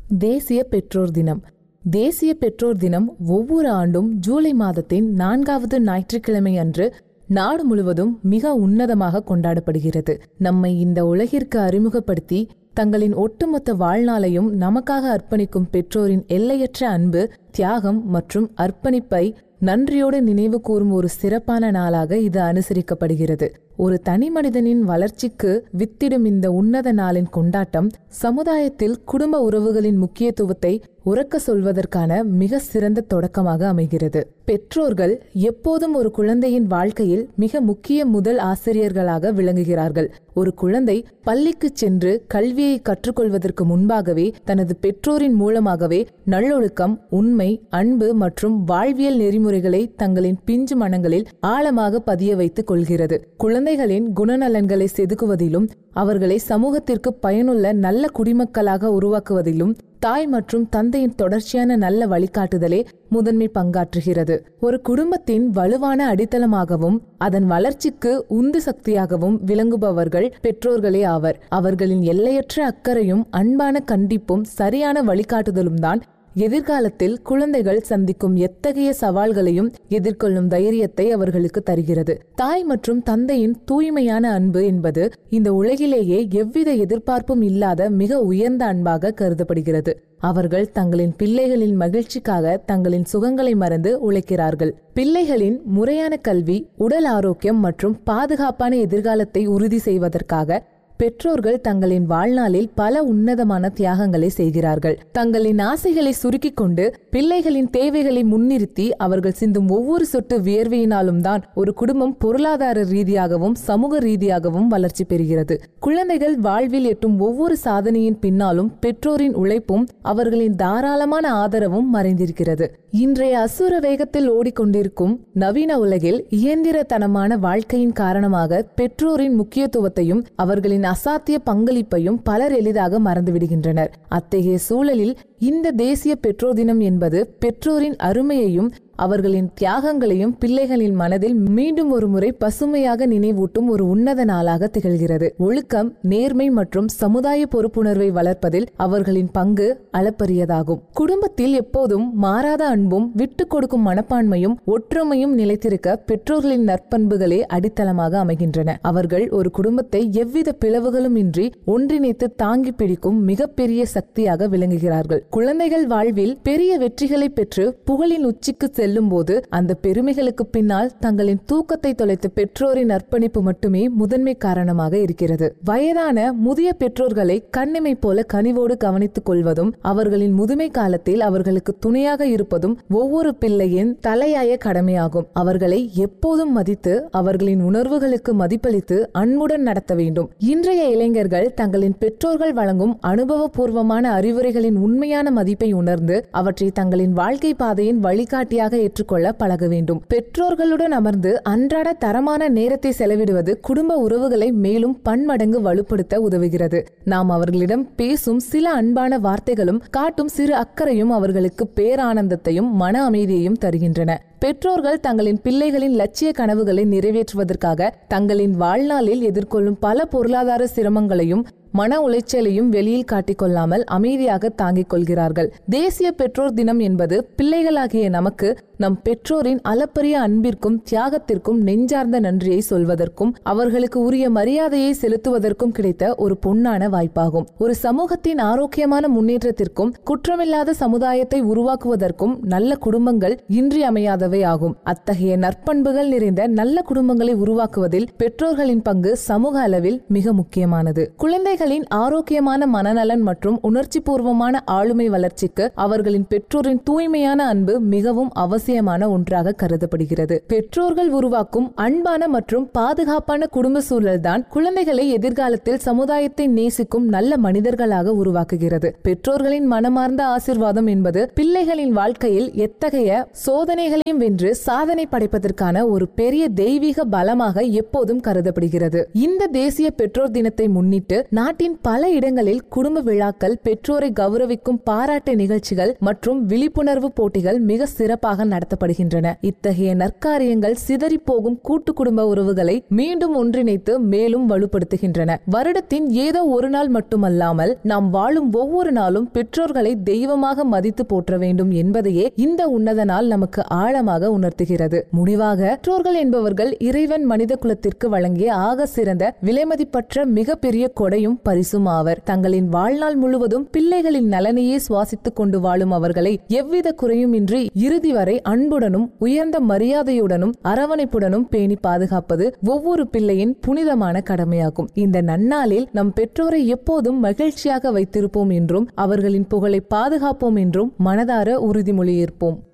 தேசிய பெற்றோர் தினம் தேசிய பெற்றோர் தினம் ஒவ்வொரு ஆண்டும் ஜூலை மாதத்தின் நான்காவது ஞாயிற்றுக்கிழமை அன்று நாடு முழுவதும் மிக உன்னதமாக கொண்டாடப்படுகிறது நம்மை இந்த உலகிற்கு அறிமுகப்படுத்தி தங்களின் ஒட்டுமொத்த வாழ்நாளையும் நமக்காக அர்ப்பணிக்கும் பெற்றோரின் எல்லையற்ற அன்பு தியாகம் மற்றும் அர்ப்பணிப்பை நன்றியோடு நினைவு கூறும் ஒரு சிறப்பான நாளாக இது அனுசரிக்கப்படுகிறது ஒரு தனி மனிதனின் வளர்ச்சிக்கு வித்திடும் இந்த உன்னத நாளின் கொண்டாட்டம் சமுதாயத்தில் குடும்ப உறவுகளின் முக்கியத்துவத்தை உறக்க சொல்வதற்கான மிக சிறந்த தொடக்கமாக அமைகிறது பெற்றோர்கள் எப்போதும் ஒரு குழந்தையின் வாழ்க்கையில் மிக முக்கிய முதல் ஆசிரியர்களாக விளங்குகிறார்கள் ஒரு குழந்தை பள்ளிக்கு சென்று கல்வியை கற்றுக்கொள்வதற்கு முன்பாகவே தனது பெற்றோரின் மூலமாகவே நல்லொழுக்கம் உண்மை அன்பு மற்றும் வாழ்வியல் நெறிமுறைகளை தங்களின் பிஞ்சு மனங்களில் ஆழமாக பதிய வைத்துக் கொள்கிறது குழந்தைகளின் குணநலன்களை செதுக்குவதிலும் அவர்களை சமூகத்திற்கு பயனுள்ள நல்ல குடிமக்களாக உருவாக்குவதிலும் தாய் மற்றும் தந்தையின் தொடர்ச்சியான நல்ல வழிகாட்டுதலே முதன்மை பங்காற்றுகிறது ஒரு குடும்பத்தின் வலுவான அடித்தளமாகவும் அதன் வளர்ச்சிக்கு உந்து சக்தியாகவும் விளங்குபவர்கள் பெற்றோர்களே ஆவர் அவர்களின் எல்லையற்ற அக்கறையும் அன்பான கண்டிப்பும் சரியான வழிகாட்டுதலும் தான் எதிர்காலத்தில் குழந்தைகள் சந்திக்கும் எத்தகைய சவால்களையும் எதிர்கொள்ளும் தைரியத்தை அவர்களுக்கு தருகிறது தாய் மற்றும் தந்தையின் தூய்மையான அன்பு என்பது இந்த உலகிலேயே எவ்வித எதிர்பார்ப்பும் இல்லாத மிக உயர்ந்த அன்பாக கருதப்படுகிறது அவர்கள் தங்களின் பிள்ளைகளின் மகிழ்ச்சிக்காக தங்களின் சுகங்களை மறந்து உழைக்கிறார்கள் பிள்ளைகளின் முறையான கல்வி உடல் ஆரோக்கியம் மற்றும் பாதுகாப்பான எதிர்காலத்தை உறுதி செய்வதற்காக பெற்றோர்கள் தங்களின் வாழ்நாளில் பல உன்னதமான தியாகங்களை செய்கிறார்கள் தங்களின் ஆசைகளை சுருக்கிக் கொண்டு பிள்ளைகளின் தேவைகளை முன்னிறுத்தி அவர்கள் சிந்தும் ஒவ்வொரு சொட்டு வியர்வையினாலும் தான் ஒரு குடும்பம் பொருளாதார ரீதியாகவும் சமூக ரீதியாகவும் வளர்ச்சி பெறுகிறது குழந்தைகள் வாழ்வில் எட்டும் ஒவ்வொரு சாதனையின் பின்னாலும் பெற்றோரின் உழைப்பும் அவர்களின் தாராளமான ஆதரவும் மறைந்திருக்கிறது இன்றைய அசுர வேகத்தில் ஓடிக்கொண்டிருக்கும் நவீன உலகில் இயந்திரத்தனமான வாழ்க்கையின் காரணமாக பெற்றோரின் முக்கியத்துவத்தையும் அவர்களின் அசாத்திய பங்களிப்பையும் பலர் எளிதாக மறந்துவிடுகின்றனர் அத்தகைய சூழலில் இந்த தேசிய பெற்றோர் தினம் என்பது பெற்றோரின் அருமையையும் அவர்களின் தியாகங்களையும் பிள்ளைகளின் மனதில் மீண்டும் ஒரு முறை பசுமையாக நினைவூட்டும் ஒரு உன்னத நாளாக திகழ்கிறது ஒழுக்கம் நேர்மை மற்றும் சமுதாய பொறுப்புணர்வை வளர்ப்பதில் அவர்களின் பங்கு அளப்பரியதாகும் குடும்பத்தில் எப்போதும் மாறாத அன்பும் விட்டு கொடுக்கும் மனப்பான்மையும் ஒற்றுமையும் நிலைத்திருக்க பெற்றோர்களின் நற்பண்புகளே அடித்தளமாக அமைகின்றன அவர்கள் ஒரு குடும்பத்தை எவ்வித பிளவுகளும் இன்றி ஒன்றிணைத்து தாங்கி பிடிக்கும் மிகப்பெரிய சக்தியாக விளங்குகிறார்கள் குழந்தைகள் வாழ்வில் பெரிய வெற்றிகளை பெற்று புகழின் உச்சிக்கு செல்லும் போது அந்த பெருமைகளுக்கு பின்னால் தங்களின் தூக்கத்தை தொலைத்த பெற்றோரின் அர்ப்பணிப்பு மட்டுமே முதன்மை காரணமாக இருக்கிறது வயதான முதிய பெற்றோர்களை கண்ணிமை போல கனிவோடு கவனித்துக் கொள்வதும் அவர்களின் முதுமை காலத்தில் அவர்களுக்கு துணையாக இருப்பதும் ஒவ்வொரு பிள்ளையின் தலையாய கடமையாகும் அவர்களை எப்போதும் மதித்து அவர்களின் உணர்வுகளுக்கு மதிப்பளித்து அன்புடன் நடத்த வேண்டும் இன்றைய இளைஞர்கள் தங்களின் பெற்றோர்கள் வழங்கும் அனுபவபூர்வமான அறிவுரைகளின் உண்மையான மதிப்பை உணர்ந்து அவற்றை தங்களின் வாழ்க்கை பாதையின் வழிகாட்டியாக ஏற்றுக்கொள்ள பழக வேண்டும் பெற்றோர்களுடன் அமர்ந்து அன்றாட தரமான நேரத்தை செலவிடுவது குடும்ப உறவுகளை மேலும் பன்மடங்கு வலுப்படுத்த உதவுகிறது நாம் அவர்களிடம் பேசும் சில அன்பான வார்த்தைகளும் காட்டும் சிறு அக்கறையும் அவர்களுக்கு பேரானந்தத்தையும் மன அமைதியையும் தருகின்றன பெற்றோர்கள் தங்களின் பிள்ளைகளின் லட்சிய கனவுகளை நிறைவேற்றுவதற்காக தங்களின் வாழ்நாளில் எதிர்கொள்ளும் பல பொருளாதார சிரமங்களையும் மன உளைச்சலையும் வெளியில் காட்டிக்கொள்ளாமல் அமைதியாக தாங்கிக் கொள்கிறார்கள் தேசிய பெற்றோர் தினம் என்பது பிள்ளைகளாகிய நமக்கு நம் பெற்றோரின் அளப்பரிய அன்பிற்கும் தியாகத்திற்கும் நெஞ்சார்ந்த நன்றியை சொல்வதற்கும் அவர்களுக்கு உரிய மரியாதையை செலுத்துவதற்கும் கிடைத்த ஒரு பொன்னான வாய்ப்பாகும் ஒரு சமூகத்தின் ஆரோக்கியமான முன்னேற்றத்திற்கும் குற்றமில்லாத சமுதாயத்தை உருவாக்குவதற்கும் நல்ல குடும்பங்கள் இன்றியமையாதவை ஆகும் அத்தகைய நற்பண்புகள் நிறைந்த நல்ல குடும்பங்களை உருவாக்குவதில் பெற்றோர்களின் பங்கு சமூக அளவில் மிக முக்கியமானது குழந்தைகளின் ஆரோக்கியமான மனநலன் மற்றும் உணர்ச்சி பூர்வமான ஆளுமை வளர்ச்சிக்கு அவர்களின் பெற்றோரின் தூய்மையான அன்பு மிகவும் அவசியம் அவசியமான ஒன்றாக கருதப்படுகிறது பெற்றோர்கள் உருவாக்கும் அன்பான மற்றும் பாதுகாப்பான குடும்ப சூழல்தான் குழந்தைகளை எதிர்காலத்தில் சமுதாயத்தை நேசிக்கும் நல்ல மனிதர்களாக உருவாக்குகிறது பெற்றோர்களின் மனமார்ந்த ஆசிர்வாதம் என்பது பிள்ளைகளின் வாழ்க்கையில் எத்தகைய சோதனைகளையும் வென்று சாதனை படைப்பதற்கான ஒரு பெரிய தெய்வீக பலமாக எப்போதும் கருதப்படுகிறது இந்த தேசிய பெற்றோர் தினத்தை முன்னிட்டு நாட்டின் பல இடங்களில் குடும்ப விழாக்கள் பெற்றோரை கௌரவிக்கும் பாராட்டு நிகழ்ச்சிகள் மற்றும் விழிப்புணர்வு போட்டிகள் மிக சிறப்பாக நடத்தப்படுகின்றன இத்தகைய நற்காரியங்கள் சிதறி போகும் கூட்டு குடும்ப உறவுகளை மீண்டும் ஒன்றிணைத்து மேலும் வலுப்படுத்துகின்றன வருடத்தின் ஏதோ ஒரு நாள் மட்டுமல்லாமல் நாம் வாழும் ஒவ்வொரு நாளும் பெற்றோர்களை தெய்வமாக மதித்து போற்ற வேண்டும் என்பதையே இந்த உன்னத நாள் நமக்கு ஆழமாக உணர்த்துகிறது முடிவாக பெற்றோர்கள் என்பவர்கள் இறைவன் மனித குலத்திற்கு வழங்கிய ஆக சிறந்த விலைமதிப்பற்ற மிகப்பெரிய கொடையும் பரிசும் ஆவர் தங்களின் வாழ்நாள் முழுவதும் பிள்ளைகளின் நலனையே சுவாசித்துக் கொண்டு வாழும் அவர்களை எவ்வித குறையும் இன்றி இறுதி வரை அன்புடனும் உயர்ந்த மரியாதையுடனும் அரவணைப்புடனும் பேணி பாதுகாப்பது ஒவ்வொரு பிள்ளையின் புனிதமான கடமையாகும் இந்த நன்னாளில் நம் பெற்றோரை எப்போதும் மகிழ்ச்சியாக வைத்திருப்போம் என்றும் அவர்களின் புகழை பாதுகாப்போம் என்றும் மனதார உறுதிமொழி ஏற்போம்